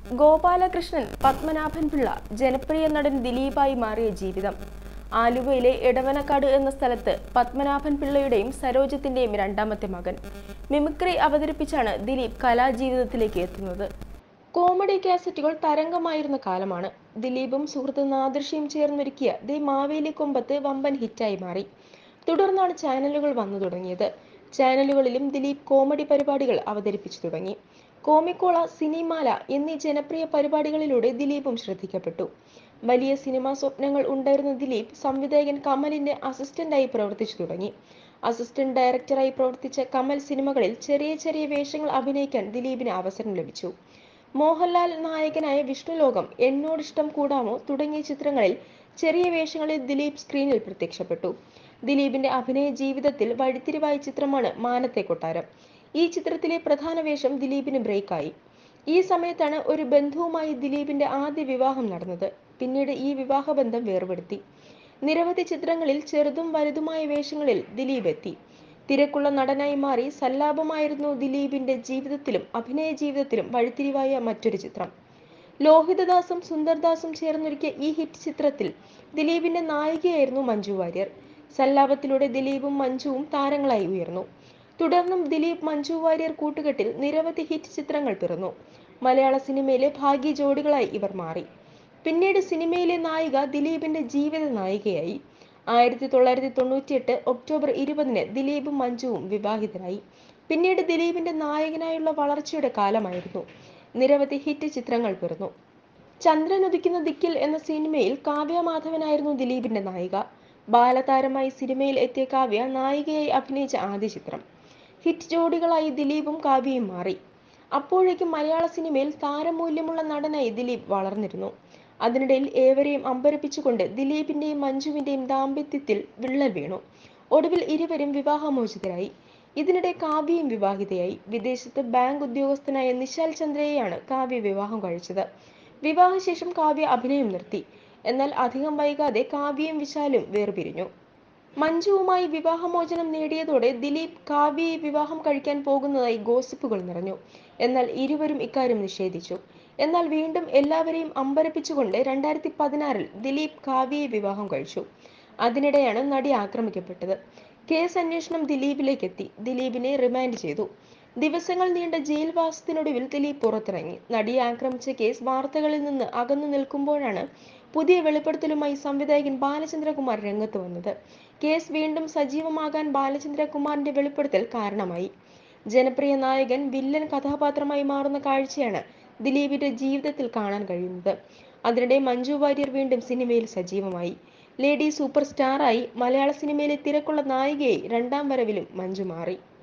ഗോപാലകൃഷ്ണൻ പത്മനാഭൻ പിള്ള ജനപ്രിയ നടൻ ദിലീപായി മാറിയ ജീവിതം ആലുവയിലെ എടവനക്കാട് എന്ന സ്ഥലത്ത് പത്മനാഭൻ പിള്ളയുടെയും സരോജത്തിന്റെയും രണ്ടാമത്തെ മകൻ മിമിക്രി അവതരിപ്പിച്ചാണ് ദിലീപ് കലാജീവിതത്തിലേക്ക് എത്തുന്നത് കോമഡി കാസറ്റുകൾ തരംഗമായിരുന്ന കാലമാണ് ദിലീപും സുഹൃത്ത് നാദൃശ്യം ചേർന്നൊരുക്കിയ ദി മാവേലി കൊമ്പത്ത് വമ്പൻ ഹിറ്റായി മാറി തുടർന്നാണ് ചാനലുകൾ വന്നു തുടങ്ങിയത് ചാനലുകളിലും ദിലീപ് കോമഡി പരിപാടികൾ അവതരിപ്പിച്ചു തുടങ്ങി കോമിക്കോള സിനിമാല എന്നീ ജനപ്രിയ പരിപാടികളിലൂടെ ദിലീപും ശ്രദ്ധിക്കപ്പെട്ടു വലിയ സിനിമാ സ്വപ്നങ്ങൾ ഉണ്ടായിരുന്ന ദിലീപ് സംവിധായകൻ കമലിന്റെ അസിസ്റ്റന്റായി പ്രവർത്തിച്ചു തുടങ്ങി അസിസ്റ്റന്റ് ഡയറക്ടറായി പ്രവർത്തിച്ച കമൽ സിനിമകളിൽ ചെറിയ ചെറിയ വേഷങ്ങൾ അഭിനയിക്കാൻ ദിലീപിന് അവസരം ലഭിച്ചു മോഹൻലാൽ നായകനായ വിഷ്ണുലോകം എന്നോടിഷ്ടം കൂടാമോ തുടങ്ങിയ ചിത്രങ്ങളിൽ ചെറിയ വേഷങ്ങളിൽ ദിലീപ് സ്ക്രീനിൽ പ്രത്യക്ഷപ്പെട്ടു ദിലീപിന്റെ അഭിനയ ജീവിതത്തിൽ വഴിത്തിരിവായ ചിത്രമാണ് മാനത്തെ കൊട്ടാരം ഈ ചിത്രത്തിലെ പ്രധാന വേഷം ദിലീപിന് ബ്രേക്കായി ഈ സമയത്താണ് ഒരു ബന്ധുവുമായി ദിലീപിന്റെ ആദ്യ വിവാഹം നടന്നത് പിന്നീട് ഈ വിവാഹബന്ധം വേർപെടുത്തി നിരവധി ചിത്രങ്ങളിൽ ചെറുതും വലുതുമായ വേഷങ്ങളിൽ ദിലീപ് എത്തി തിരക്കുള്ള നടനായി മാറി സല്ലാപമായിരുന്നു ദിലീപിന്റെ ജീവിതത്തിലും അഭിനയ ജീവിതത്തിലും വഴിത്തിരിവായ മറ്റൊരു ചിത്രം ലോഹിതദാസും സുന്ദർദാസും ചേർന്നൊരുക്കിയ ഈ ഹിറ്റ് ചിത്രത്തിൽ ദിലീപിന്റെ നായികയായിരുന്നു മഞ്ജു വാര്യർ സല്ലാപത്തിലൂടെ ദിലീപും മഞ്ജുവും താരങ്ങളായി ഉയർന്നു തുടർന്നും ദിലീപ് മഞ്ജു വാര്യർ കൂട്ടുകെട്ടിൽ നിരവധി ഹിറ്റ് ചിത്രങ്ങൾ പിറന്നു മലയാള സിനിമയിലെ ഭാഗ്യ ജോഡികളായി ഇവർ മാറി പിന്നീട് സിനിമയിലെ നായിക ദിലീപിന്റെ ജീവിത നായികയായി ആയിരത്തി തൊള്ളായിരത്തി തൊണ്ണൂറ്റിയെട്ട് ഒക്ടോബർ ഇരുപതിന് ദിലീപും മഞ്ജുവും വിവാഹിതരായി പിന്നീട് ദിലീപിന്റെ നായകനായുള്ള വളർച്ചയുടെ കാലമായിരുന്നു നിരവധി ഹിറ്റ് ചിത്രങ്ങൾ പിറന്നു ചന്ദ്രൻ ഉദിക്കുന്ന ദിക്കിൽ എന്ന സിനിമയിൽ കാവ്യ മാധവനായിരുന്നു ദിലീപിന്റെ നായിക ബാലതാരമായി സിനിമയിൽ എത്തിയ കാവ്യ നായികയായി അഭിനയിച്ച ആദ്യ ചിത്രം ഹിറ്റ് ജോഡികളായി ദിലീപും കാവ്യയും മാറി അപ്പോഴേക്കും മലയാള സിനിമയിൽ താരമൂല്യമുള്ള നടനായി ദിലീപ് വളർന്നിരുന്നു അതിനിടയിൽ ഏവരെയും അമ്പരപ്പിച്ചുകൊണ്ട് ദിലീപിന്റെയും മഞ്ജുവിന്റെയും ദാമ്പത്യത്തിൽ വിള്ളൽ വീണു ഒടുവിൽ ഇരുവരും വിവാഹമോചിതരായി ഇതിനിടെ കാവ്യയും വിവാഹിതയായി വിദേശത്ത് ബാങ്ക് ഉദ്യോഗസ്ഥനായ നിശാൽ ചന്ദ്രയെയാണ് കാവ്യ വിവാഹം കഴിച്ചത് വിവാഹശേഷം കാവ്യ അഭിനയം നിർത്തി എന്നാൽ അധികം വൈകാതെ കാവ്യയും വിശാലും വേർപിരിഞ്ഞു മഞ്ജുവുമായി വിവാഹമോചനം നേടിയതോടെ ദിലീപ് കാവ്യയെ വിവാഹം കഴിക്കാൻ പോകുന്നതായി ഗോസിപ്പുകൾ നിറഞ്ഞു എന്നാൽ ഇരുവരും ഇക്കാര്യം നിഷേധിച്ചു എന്നാൽ വീണ്ടും എല്ലാവരെയും അമ്പരപ്പിച്ചുകൊണ്ട് രണ്ടായിരത്തി പതിനാറിൽ ദിലീപ് കാവ്യയെ വിവാഹം കഴിച്ചു അതിനിടെയാണ് നടി ആക്രമിക്കപ്പെട്ടത് കേസ് അന്വേഷണം ദിലീപിലേക്ക് എത്തി ദിലീപിനെ റിമാൻഡ് ചെയ്തു ദിവസങ്ങൾ നീണ്ട ജയിൽവാസത്തിനൊടുവിൽ ദിലീപ് പുറത്തിറങ്ങി നടിയെ ആക്രമിച്ച കേസ് വാർത്തകളിൽ നിന്ന് അകന്നു നിൽക്കുമ്പോഴാണ് പുതിയ വെളിപ്പെടുത്തലുമായി സംവിധായകൻ ബാലചന്ദ്രകുമാർ രംഗത്ത് വന്നത് കേസ് വീണ്ടും സജീവമാകാൻ ബാലചന്ദ്രകുമാറിന്റെ വെളിപ്പെടുത്തൽ കാരണമായി ജനപ്രിയ നായകൻ വില്ലൻ കഥാപാത്രമായി മാറുന്ന കാഴ്ചയാണ് ദിലീപിന്റെ ജീവിതത്തിൽ കാണാൻ കഴിയുന്നത് അതിനിടെ മഞ്ജു വാര്യർ വീണ്ടും സിനിമയിൽ സജീവമായി ലേഡി സൂപ്പർ സ്റ്റാറായി മലയാള സിനിമയിലെ തിരക്കുള്ള നായികയായി രണ്ടാം വരവിലും മഞ്ജു മാറി